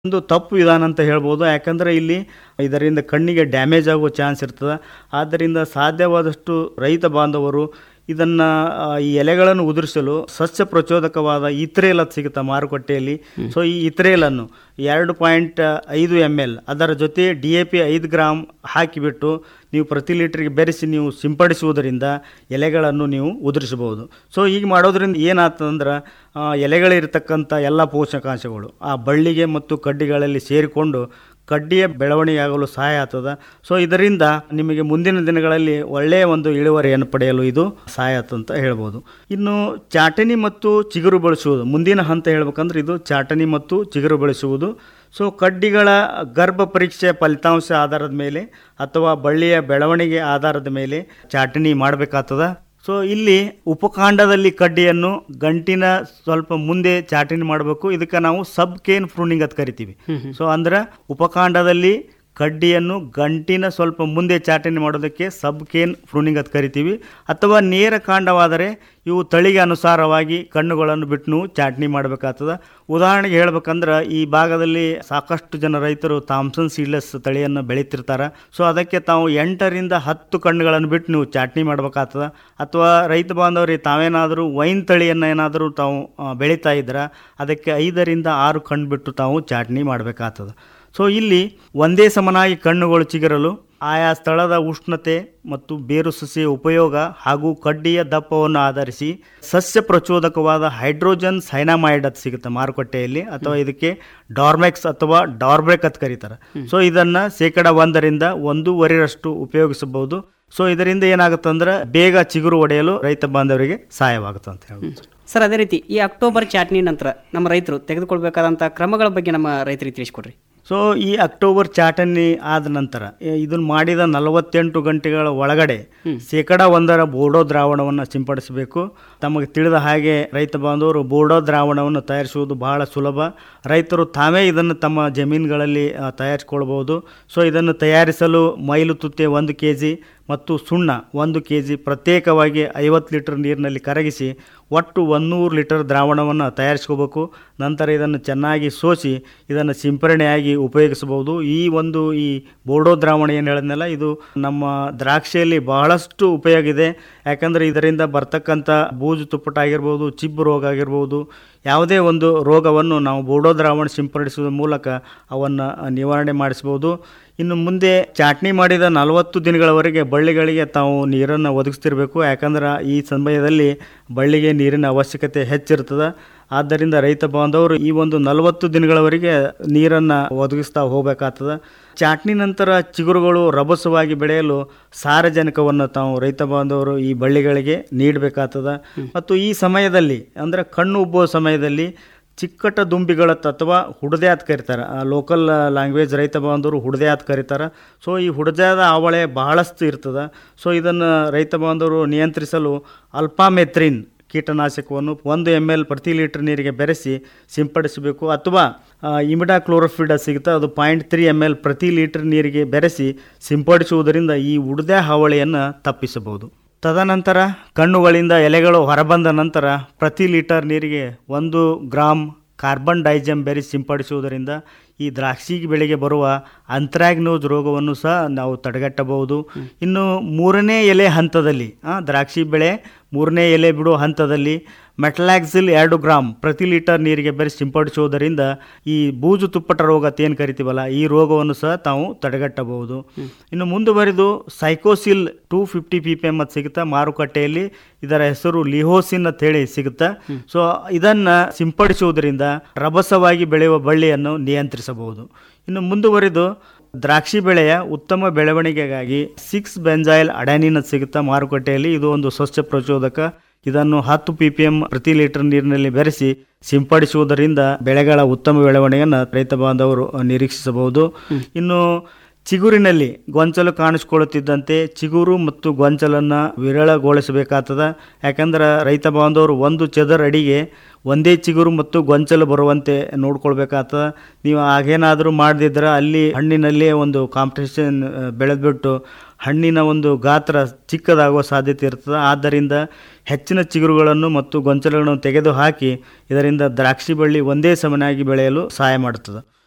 ಒಂದು ತಪ್ಪು ವಿಧಾನ ಅಂತ ಹೇಳ್ಬೋದು ಯಾಕಂದರೆ ಇಲ್ಲಿ ಇದರಿಂದ ಕಣ್ಣಿಗೆ ಡ್ಯಾಮೇಜ್ ಆಗುವ ಚಾನ್ಸ್ ಇರ್ತದೆ ಆದ್ದರಿಂದ ಸಾಧ್ಯವಾದಷ್ಟು ರೈತ ಬಾಂಧವರು ಇದನ್ನು ಈ ಎಲೆಗಳನ್ನು ಉದುರಿಸಲು ಸಸ್ಯ ಪ್ರಚೋದಕವಾದ ಇತ್ರೇಲ್ ಅದು ಸಿಗುತ್ತೆ ಮಾರುಕಟ್ಟೆಯಲ್ಲಿ ಸೊ ಈ ಇತ್ರೇಲನ್ನು ಎರಡು ಪಾಯಿಂಟ್ ಐದು ಎಮ್ ಎಲ್ ಅದರ ಜೊತೆ ಡಿ ಎ ಪಿ ಐದು ಗ್ರಾಮ್ ಹಾಕಿಬಿಟ್ಟು ನೀವು ಪ್ರತಿ ಲೀಟ್ರಿಗೆ ಬೆರೆಸಿ ನೀವು ಸಿಂಪಡಿಸುವುದರಿಂದ ಎಲೆಗಳನ್ನು ನೀವು ಉದುರಿಸಬಹುದು ಸೊ ಈಗ ಮಾಡೋದ್ರಿಂದ ಏನಾಗ್ತದಂದ್ರೆ ಆ, ಎಲೆಗಳಿರ್ತಕ್ಕಂಥ ಎಲ್ಲ ಪೋಷಕಾಂಶಗಳು ಆ ಬಳ್ಳಿಗೆ ಮತ್ತು ಕಡ್ಡಿಗಳಲ್ಲಿ ಸೇರಿಕೊಂಡು ಕಡ್ಡಿಯ ಬೆಳವಣಿಗೆ ಆಗಲು ಸಹಾಯ ಆಗ್ತದೆ ಸೊ ಇದರಿಂದ ನಿಮಗೆ ಮುಂದಿನ ದಿನಗಳಲ್ಲಿ ಒಳ್ಳೆಯ ಒಂದು ಇಳುವರಿಯನ್ನು ಪಡೆಯಲು ಇದು ಸಹಾಯ ಆಯ್ತು ಅಂತ ಹೇಳ್ಬೋದು ಇನ್ನು ಚಾಟನಿ ಮತ್ತು ಚಿಗುರು ಬಳಸುವುದು ಮುಂದಿನ ಹಂತ ಹೇಳ್ಬೇಕಂದ್ರೆ ಇದು ಚಾಟನಿ ಮತ್ತು ಚಿಗುರು ಬಳಸುವುದು ಸೊ ಕಡ್ಡಿಗಳ ಗರ್ಭ ಪರೀಕ್ಷೆ ಫಲಿತಾಂಶ ಆಧಾರದ ಮೇಲೆ ಅಥವಾ ಬಳ್ಳಿಯ ಬೆಳವಣಿಗೆ ಆಧಾರದ ಮೇಲೆ ಚಾಟನಿ ಮಾಡಬೇಕಾಗ್ತದ ಸೊ ಇಲ್ಲಿ ಉಪಕಾಂಡದಲ್ಲಿ ಕಡ್ಡಿಯನ್ನು ಗಂಟಿನ ಸ್ವಲ್ಪ ಮುಂದೆ ಚಾಟನಿ ಮಾಡಬೇಕು ಇದಕ್ಕೆ ನಾವು ಸಬ್ ಕೇನ್ ಫ್ರೂನಿಂಗ್ ಅಂತ ಕರಿತೀವಿ ಸೊ ಅಂದ್ರೆ ಉಪಕಾಂಡದಲ್ಲಿ ಕಡ್ಡಿಯನ್ನು ಗಂಟಿನ ಸ್ವಲ್ಪ ಮುಂದೆ ಚಾಟನಿ ಮಾಡೋದಕ್ಕೆ ಸಬ್ ಕೇನ್ ಫ್ರೂನಿಂಗ್ ಅಂತ ಕರಿತೀವಿ ಅಥವಾ ನೇರ ಕಾಂಡವಾದರೆ ಇವು ತಳಿಗೆ ಅನುಸಾರವಾಗಿ ಕಣ್ಣುಗಳನ್ನು ಬಿಟ್ಟು ನೀವು ಚಾಟ್ನಿ ಮಾಡಬೇಕಾಗ್ತದೆ ಉದಾಹರಣೆಗೆ ಹೇಳ್ಬೇಕಂದ್ರೆ ಈ ಭಾಗದಲ್ಲಿ ಸಾಕಷ್ಟು ಜನ ರೈತರು ಥಾಮ್ಸನ್ ಸೀಡ್ಲೆಸ್ ತಳಿಯನ್ನು ಬೆಳೀತಿರ್ತಾರೆ ಸೊ ಅದಕ್ಕೆ ತಾವು ಎಂಟರಿಂದ ಹತ್ತು ಕಣ್ಣುಗಳನ್ನು ಬಿಟ್ಟು ನೀವು ಚಾಟ್ನಿ ಮಾಡ್ಬೇಕಾಗ್ತದೆ ಅಥವಾ ರೈತ ಬಾಂಧವರಿಗೆ ತಾವೇನಾದರೂ ವೈನ್ ತಳಿಯನ್ನು ಏನಾದರೂ ತಾವು ಆ, ಬೆಳೀತಾ ಇದ್ರೆ ಅದಕ್ಕೆ ಐದರಿಂದ ಆರು ಕಣ್ಣು ಬಿಟ್ಟು ತಾವು ಚಾಟ್ನಿ ಮಾಡಬೇಕಾಗ್ತದೆ ಸೊ ಇಲ್ಲಿ ಒಂದೇ ಸಮನಾಗಿ ಕಣ್ಣುಗಳು ಚಿಗುರಲು ಆಯಾ ಸ್ಥಳದ ಉಷ್ಣತೆ ಮತ್ತು ಬೇರು ಸಸ್ಯ ಉಪಯೋಗ ಹಾಗೂ ಕಡ್ಡಿಯ ದಪ್ಪವನ್ನು ಆಧರಿಸಿ ಸಸ್ಯ ಪ್ರಚೋದಕವಾದ ಹೈಡ್ರೋಜನ್ ಸೈನಾಮೈಡ್ ಅಂತ ಸಿಗುತ್ತೆ ಮಾರುಕಟ್ಟೆಯಲ್ಲಿ ಅಥವಾ ಇದಕ್ಕೆ ಡಾರ್ಮೆಕ್ಸ್ ಅಥವಾ ಡಾರ್ಬ್ರೆಕ್ ಅಂತ ಕರೀತಾರೆ ಸೊ ಇದನ್ನು ಶೇಕಡ ಒಂದರಿಂದ ಒಂದೂವರೆರಷ್ಟು ಉಪಯೋಗಿಸಬಹುದು ಸೊ ಇದರಿಂದ ಏನಾಗುತ್ತೆ ಅಂದ್ರೆ ಬೇಗ ಚಿಗುರು ಒಡೆಯಲು ರೈತ ಬಾಂಧವರಿಗೆ ಸಹಾಯವಾಗುತ್ತೆ ಅಂತ ಹೇಳ್ಬೋದು ಸರ್ ಅದೇ ರೀತಿ ಈ ಅಕ್ಟೋಬರ್ ಚಾಟ್ನಿ ನಂತರ ನಮ್ಮ ರೈತರು ತೆಗೆದುಕೊಳ್ಬೇಕಾದಂಥ ಕ್ರಮಗಳ ಬಗ್ಗೆ ನಮ್ಮ ರೈತರಿಗೆ ತಿಳಿಸ್ಕೊಡ್ರಿ ಸೊ ಈ ಅಕ್ಟೋಬರ್ ಚಾಟನಿ ಆದ ನಂತರ ಇದನ್ನು ಮಾಡಿದ ನಲವತ್ತೆಂಟು ಗಂಟೆಗಳ ಒಳಗಡೆ ಶೇಕಡ ಒಂದರ ಬೋಡೋ ದ್ರಾವಣವನ್ನು ಸಿಂಪಡಿಸಬೇಕು ತಮಗೆ ತಿಳಿದ ಹಾಗೆ ರೈತ ಬಾಂಧವರು ಬೋಡೋ ದ್ರಾವಣವನ್ನು ತಯಾರಿಸುವುದು ಬಹಳ ಸುಲಭ ರೈತರು ತಾವೇ ಇದನ್ನು ತಮ್ಮ ಜಮೀನುಗಳಲ್ಲಿ ಆ, ತಯಾರಿಸ್ಕೊಳ್ಬೋದು ಸೊ ಇದನ್ನು ತಯಾರಿಸಲು ಮೈಲು ತುತ್ತೆ ಒಂದು ಕೆ ಜಿ ಮತ್ತು ಸುಣ್ಣ ಒಂದು ಕೆ ಜಿ ಪ್ರತ್ಯೇಕವಾಗಿ ಐವತ್ತು ಲೀಟರ್ ನೀರಿನಲ್ಲಿ ಕರಗಿಸಿ ಒಟ್ಟು ಒಂದೂರು ಲೀಟರ್ ದ್ರಾವಣವನ್ನು ತಯಾರಿಸ್ಕೋಬೇಕು ನಂತರ ಇದನ್ನು ಚೆನ್ನಾಗಿ ಸೋಸಿ ಇದನ್ನು ಸಿಂಪರಣೆಯಾಗಿ ಉಪಯೋಗಿಸಬಹುದು ಈ ಒಂದು ಈ ಬೋಡೋ ದ್ರಾವಣ ಏನು ಹೇಳಿದ್ನಲ್ಲ ಇದು ನಮ್ಮ ದ್ರಾಕ್ಷಿಯಲ್ಲಿ ಬಹಳಷ್ಟು ಉಪಯೋಗ ಇದೆ ಯಾಕಂದರೆ ಇದರಿಂದ ಬರ್ತಕ್ಕಂಥ ಬೂಜು ತುಪ್ಪಟ ಆಗಿರ್ಬೋದು ಚಿಬ್ಬು ರೋಗ ಆಗಿರ್ಬೋದು ಯಾವುದೇ ಒಂದು ರೋಗವನ್ನು ನಾವು ಬೋಡೋ ದ್ರಾವಣ ಸಿಂಪಡಿಸುವ ಮೂಲಕ ಅವನ್ನು ನಿವಾರಣೆ ಮಾಡಿಸ್ಬೋದು ಇನ್ನು ಮುಂದೆ ಚಾಟ್ನಿ ಮಾಡಿದ ನಲವತ್ತು ದಿನಗಳವರೆಗೆ ಬಳ್ಳಿಗಳಿಗೆ ತಾವು ನೀರನ್ನು ಒದಗಿಸ್ತಿರ್ಬೇಕು ಯಾಕಂದ್ರೆ ಈ ಸಮಯದಲ್ಲಿ ಬಳ್ಳಿಗೆ ನೀರಿನ ಅವಶ್ಯಕತೆ ಹೆಚ್ಚಿರ್ತದೆ ಆದ್ದರಿಂದ ರೈತ ಬಾಂಧವರು ಈ ಒಂದು ನಲವತ್ತು ದಿನಗಳವರೆಗೆ ನೀರನ್ನು ಒದಗಿಸ್ತಾ ಹೋಗಬೇಕಾಗ್ತದೆ ಚಾಟ್ನಿ ನಂತರ ಚಿಗುರುಗಳು ರಭಸವಾಗಿ ಬೆಳೆಯಲು ಸಾರಜನಕವನ್ನು ತಾವು ರೈತ ಬಾಂಧವರು ಈ ಬಳ್ಳಿಗಳಿಗೆ ನೀಡಬೇಕಾಗ್ತದೆ ಮತ್ತು ಈ ಸಮಯದಲ್ಲಿ ಅಂದರೆ ಕಣ್ಣು ಉಬ್ಬುವ ಸಮಯದಲ್ಲಿ ಚಿಕ್ಕಟ ದುಂಬಿಗಳತ್ತ ಅಥವಾ ಹುಡದೆ ಅಂತ ಕರೀತಾರೆ ಲೋಕಲ್ ಲ್ಯಾಂಗ್ವೇಜ್ ರೈತ ಬಾಂಧವರು ಹುಡದೆ ಅಂತ ಕರೀತಾರೆ ಸೊ ಈ ಹುಡದಾದ ಆವಳೆ ಬಹಳಷ್ಟು ಇರ್ತದೆ ಸೊ ಇದನ್ನು ರೈತ ಬಾಂಧವರು ನಿಯಂತ್ರಿಸಲು ಅಲ್ಪಾಮೆತ್ರಿನ್ ಕೀಟನಾಶಕವನ್ನು ಒಂದು ಎಮ್ ಎಲ್ ಪ್ರತಿ ಲೀಟರ್ ನೀರಿಗೆ ಬೆರೆಸಿ ಸಿಂಪಡಿಸಬೇಕು ಅಥವಾ ಇಮಿಡಾ ಕ್ಲೋರೋಫಿಡ್ ಸಿಗುತ್ತೆ ಅದು ಪಾಯಿಂಟ್ ತ್ರೀ ಎಮ್ ಎಲ್ ಪ್ರತಿ ಲೀಟರ್ ನೀರಿಗೆ ಬೆರೆಸಿ ಸಿಂಪಡಿಸುವುದರಿಂದ ಈ ಉಡ್ದೆ ಹಾವಳಿಯನ್ನು ತಪ್ಪಿಸಬಹುದು ತದನಂತರ ಕಣ್ಣುಗಳಿಂದ ಎಲೆಗಳು ಹೊರಬಂದ ನಂತರ ಪ್ರತಿ ಲೀಟರ್ ನೀರಿಗೆ ಒಂದು ಗ್ರಾಮ್ ಕಾರ್ಬನ್ ಡೈಜಮ್ ಬೆರೆಸಿ ಸಿಂಪಡಿಸುವುದರಿಂದ ಈ ದ್ರಾಕ್ಷಿ ಬೆಳೆಗೆ ಬರುವ ಅಂತ್ರಾಗ್ನೋಸ್ ರೋಗವನ್ನು ಸಹ ನಾವು ತಡೆಗಟ್ಟಬಹುದು ಇನ್ನು ಮೂರನೇ ಎಲೆ ಹಂತದಲ್ಲಿ ಆ, ದ್ರಾಕ್ಷಿ ಬೆಳೆ ಮೂರನೇ ಎಲೆ ಬಿಡುವ ಹಂತದಲ್ಲಿ ಮೆಟಲಾಕ್ಸಿಲ್ ಎರಡು ಗ್ರಾಮ್ ಪ್ರತಿ ಲೀಟರ್ ನೀರಿಗೆ ಬೆರೆಸಿ ಸಿಂಪಡಿಸುವುದರಿಂದ ಈ ಬೂಜು ತುಪ್ಪಟ ರೋಗ ಅಂತ ಏನು ಕರಿತೀವಲ್ಲ ಈ ರೋಗವನ್ನು ಸಹ ತಾವು ತಡೆಗಟ್ಟಬಹುದು ಇನ್ನು ಮುಂದುವರಿದು cycocel two fifty P P M ಅಂತ ಸಿಗುತ್ತಾ ಮಾರುಕಟ್ಟೆಯಲ್ಲಿ ಇದರ ಹೆಸರು ಲಿಹೋಸಿನ್ ಅಂತ ಹೇಳಿ ಸಿಗುತ್ತಾ ಸೊ ಇದನ್ನು ಸಿಂಪಡಿಸುವುದರಿಂದ ರಭಸವಾಗಿ ಬೆಳೆಯುವ ಬಳ್ಳಿಯನ್ನು ನಿಯಂತ್ರಿಸಬಹುದು ಇನ್ನು ಮುಂದುವರಿದು ದ್ರಾಕ್ಷಿ ಬೆಳೆಯ ಉತ್ತಮ ಬೆಳವಣಿಗೆಗಾಗಿ ಸಿಕ್ಸ್ ಬೆಂಜಾಯಿಲ್ ಅಡಾನಿನ್ ಅಂತ ಸಿಗುತ್ತಾ ಮಾರುಕಟ್ಟೆಯಲ್ಲಿ ಇದು ಒಂದು ಸಸ್ಯ ಪ್ರಚೋದಕ ಇದನ್ನು ಹತ್ತು ಪಿ ಪಿ ಎಂ ಪ್ರತಿ ಲೀಟರ್ ನೀರಿನಲ್ಲಿ ಬೆರೆಸಿ ಸಿಂಪಡಿಸುವುದರಿಂದ ಬೆಳೆಗಳ ಉತ್ತಮ ಬೆಳವಣಿಗೆಯನ್ನು ರೈತ ಬಾಂಧವರು ನಿರೀಕ್ಷಿಸಬಹುದು ಇನ್ನು ಚಿಗುರಿನಲ್ಲಿ ಗೊಂಚಲು ಕಾಣಿಸಿಕೊಳ್ಳುತ್ತಿದ್ದಂತೆ ಚಿಗುರು ಮತ್ತು ಗೊಂಚಲನ್ನು ವಿರಳಗೊಳಿಸಬೇಕಾಗ್ತದೆ ಯಾಕಂದ್ರೆ ರೈತ ಬಾಂಧವರು ಒಂದು ಚದರ ಅಡಿಗೆ ಒಂದೇ ಚಿಗುರು ಮತ್ತು ಗೊಂಚಲು ಬರುವಂತೆ ನೋಡ್ಕೊಳ್ಬೇಕಾಗ್ತದೆ ನೀವು ಹಾಗೇನಾದರೂ ಮಾಡದಿದ್ರೆ ಅಲ್ಲಿ ಹಣ್ಣಿನಲ್ಲಿ ಒಂದು ಕಾಂಪಿಟೇಷನ್ ಬೆಳೆದ್ಬಿಟ್ಟು ಹಣ್ಣಿನ ಒಂದು ಗಾತ್ರ ಚಿಕ್ಕದಾಗುವ ಸಾಧ್ಯತೆ ಇರ್ತದೆ ಆದ್ದರಿಂದ ಹೆಚ್ಚಿನ ಚಿಗುರುಗಳನ್ನು ಮತ್ತು ಗೊಂಚಲುಗಳನ್ನು ತೆಗೆದುಹಾಕಿ ಇದರಿಂದ ದ್ರಾಕ್ಷಿ ಬಳ್ಳಿ ಒಂದೇ ಸಮನಾಗಿ ಬೆಳೆಯಲು ಸಹಾಯ ಮಾಡುತ್ತದೆ